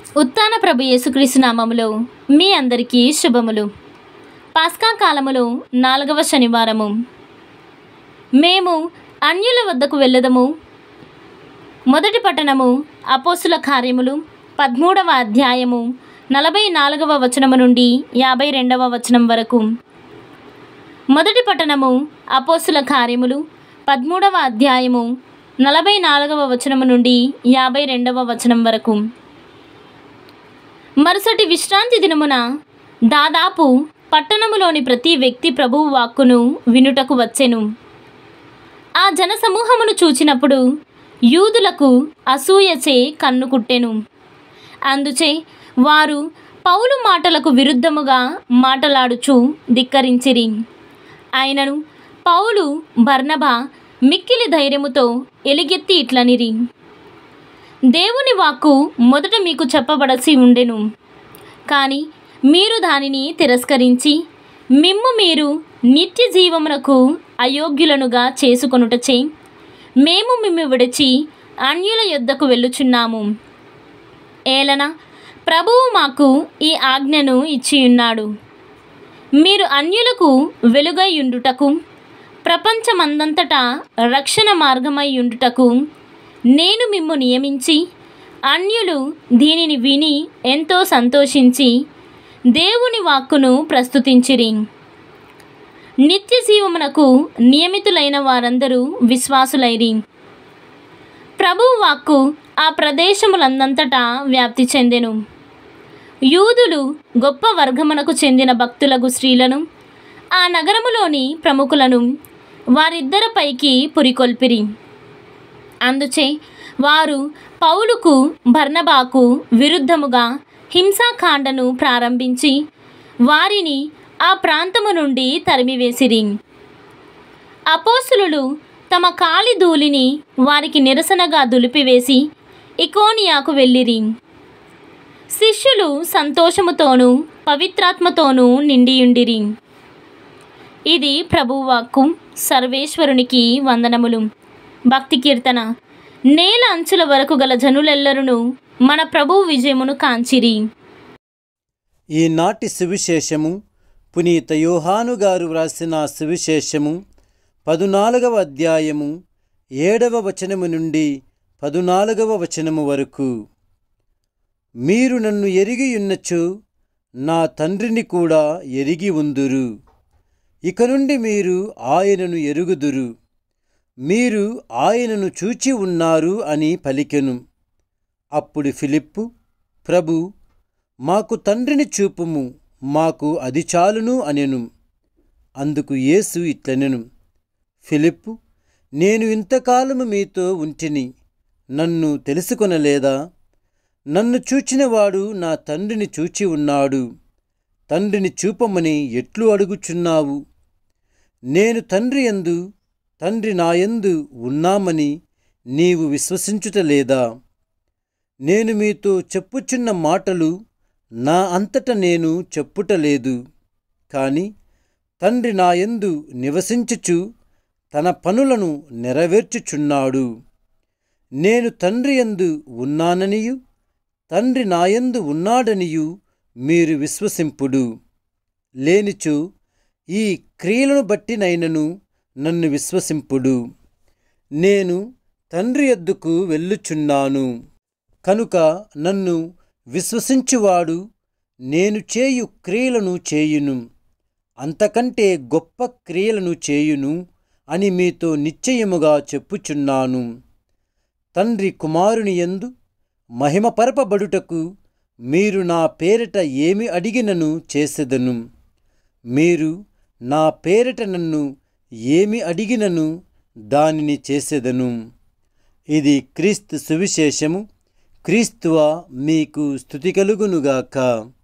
ఉత్తాన ప్రభు యేసుక్రీస్తు నామములో మీ అందరికీ శుభములు పాస్కా కాలములో నాలుగవ శనివారము మేము అన్యుల వద్దకు వెళ్ళదము మొదటి పట్టణము అపోసుల కార్యములు పదమూడవ అధ్యాయము నలభై నాలుగవ వచనము నుండి యాభై రెండవ వచనం వరకు మొదటి పట్టణము అపోసుల కార్యములు పదమూడవ అధ్యాయము నలభై నాలుగవ వచనము నుండి యాభై రెండవ వచనం వరకు మరుసటి విశ్రాంతి దినమున దాదాపు పట్టణములోని ప్రతి వ్యక్తి ప్రభువు వాక్కును వినుటకు వచ్చెను ఆ జనసమూహమును చూచినప్పుడు యూదులకు అసూయచే కన్ను కుట్టెను అందుచే వారు పౌలు మాటలకు విరుద్ధముగా మాటలాడుచు ధిక్కరించిరి అయినను పౌలు బర్నబా మిక్కిలి ధైర్యముతో ఎలుగెత్తి ఇట్లనిరి దేవుని వాక్కు మొదట మీకు చెప్పబడసి ఉండెను కానీ మీరు దానిని తిరస్కరించి మిమ్ము మీరు నిత్య జీవమునకు అయోగ్యులనుగా చేసుకొనుటచే మేము మిమ్ము విడిచి అన్యుల యొద్దకు వెళ్ళుచున్నాము ఏలన ప్రభువు మాకు ఈ ఆజ్ఞను ఇచ్చియున్నాడు మీరు అన్యులకు వెలుగై ఉండుటకు ప్రపంచమందంతటా రక్షణ మార్గమై ఉండుటకు నేను మిమ్ము నియమించి అన్యులు దీనిని విని ఎంతో సంతోషించి దేవుని వాక్కును ప్రస్తుతించిరి నిత్య జీవమునకు నియమితులైన వారందరూ విశ్వాసులైరి ప్రభువు వాక్కు ఆ ప్రదేశములందంతటా వ్యాప్తి చెందెను యూదులు గొప్ప వర్గమునకు చెందిన భక్తులకు స్త్రీలను ఆ నగరములోని ప్రముఖులను వారిద్దరిపైకి పురికొల్పిరి అందుచే వారు పౌలుకు బర్నబాకు విరుద్ధముగా హింసాకాండను ప్రారంభించి వారిని ఆ ప్రాంతము నుండి తరిమివేసిరి అపోసులు తమ కాలి ధూళిని వారికి నిరసనగా దులిపివేసి ఇకోనియాకు వెళ్ళిరి శిష్యులు సంతోషముతోనూ పవిత్రాత్మతోనూ నిండియుండిరి ఇది ప్రభువాక్కు సర్వేశ్వరునికి వందనములు భక్తి కీర్తన నేల అంచుల వరకు గల జనులెల్లరును మన ప్రభువు విజయమును కాంచిరి ఈనాటి సువిశేషము పునీత యోహాను గారు వ్రాసిన సువిశేషము పదునాలుగవ అధ్యాయము ఏడవ వచనము నుండి పదునాలుగవ వచనము వరకు మీరు నన్ను ఎరిగి ఉన్నచో నా తండ్రిని కూడా ఎరిగి ఉందురు ఇక నుండి మీరు ఆయనను ఎరుగుదురు మీరు ఆయనను చూచి ఉన్నారు అని పలికెను అప్పుడు ఫిలిప్పు ప్రభు మాకు తండ్రిని చూపుము మాకు అది చాలును అనెను అందుకు యేసు ఇట్లనెను ఫిలిప్పు నేను ఇంతకాలము మీతో ఉంటిని నన్ను తెలుసుకొనలేదా నన్ను చూచినవాడు నా తండ్రిని చూచి ఉన్నాడు తండ్రిని చూపమని ఎట్లు అడుగుచున్నావు నేను తండ్రి యందు తండ్రి నాయందు ఉన్నామని నీవు విశ్వసించుటలేదా నేను మీతో చెప్పుచున్న మాటలు నా అంతట నేను చెప్పుటలేదు కాని తండ్రి నాయందు నివసించుచు తన పనులను నెరవేర్చుచున్నాడు నేను తండ్రి యందు ఉన్నాననియు తండ్రి నాయందు ఉన్నాడనియు మీరు విశ్వసింపుడు లేనిచో ఈ క్రియలను బట్టినైనను నన్ను విశ్వసింపుడు నేను తండ్రి ఎద్దుకు వెళ్ళుచున్నాను కనుక నన్ను విశ్వసించువాడు నేను చేయు క్రియలను చేయును అంతకంటే గొప్ప క్రియలను చేయును అని మీతో నిశ్చయముగా చెప్పుచున్నాను తండ్రి కుమారుని యందు మహిమపరపబడుటకు మీరు నా పేరిట ఏమి అడిగినను చేసెదను మీరు నా పేరిట నన్ను ఏమి అడిగినను దానిని చేసెదను ఇది క్రీస్తు సువిశేషము క్రీస్తువ మీకు స్థుతి కలుగునుగాక